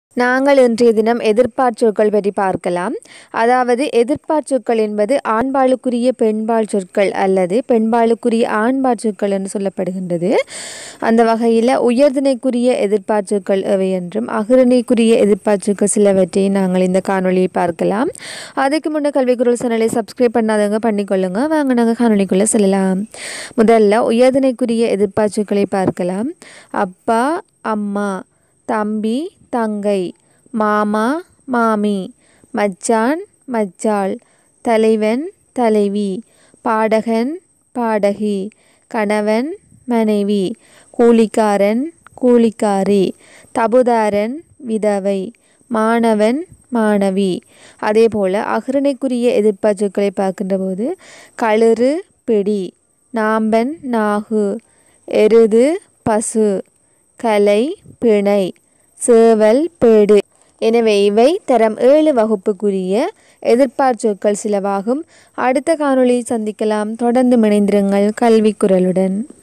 நாங்கள் இன்றைய தினம் எதிர்ப்பாற்றொற்கள் பற்றி பார்க்கலாம் அதாவது எதிர்ப்பாற்றொற்கள் என்பது ஆண்பாலுக்குரிய பெண்பால் சொற்கள் அல்லது பெண்பாலுக்குரிய ஆண்பால் சொற்கள் என்று சொல்லப்படுகின்றது அந்த வகையில் உயர்திணைக்குரிய எதிர்ப்பாற்றொற்கள் எவை என்றும் அகிரணைக்குரிய எதிர்ப்பாற்றொற்கள் சிலவற்றை நாங்கள் இந்த காணொளியை பார்க்கலாம் அதுக்கு முன்னே கல்விக்குரல் சேனலை சப்ஸ்கிரைப் பண்ணாதவங்க பண்ணிக்கொள்ளுங்க வாங்க நாங்கள் காணொளிக்குள்ளே செல்லலாம் முதல்ல உயர்திணைக்குரிய எதிர்ப்பாற்றொற்களை பார்க்கலாம் அப்பா அம்மா தம்பி தங்கை மாமா மாமி மச்சான் மச்சாள் தலைவன் தலைவி பாடகன் பாடகி கணவன் மனைவி கூலிக்காரன் கூலிக்காரி தபுதாரன் விதவை மாணவன் மாணவி அதே போல் அகரணைக்குரிய எதிர்ப்பாச்சொற்களை பார்க்கின்ற போது களிறு பிடி நாம்பன் நாகு எருது பசு கலை பிணை சேவல் பேடு எனவே இவை தரம் ஏழு வகுப்புக்குரிய எதிர்ப்பார்ச்சொற்கள் சிலவாகும் அடுத்த காணொளியை சந்திக்கலாம் தொடர்ந்து இணைந்திருங்கள் கல்வி குரலுடன்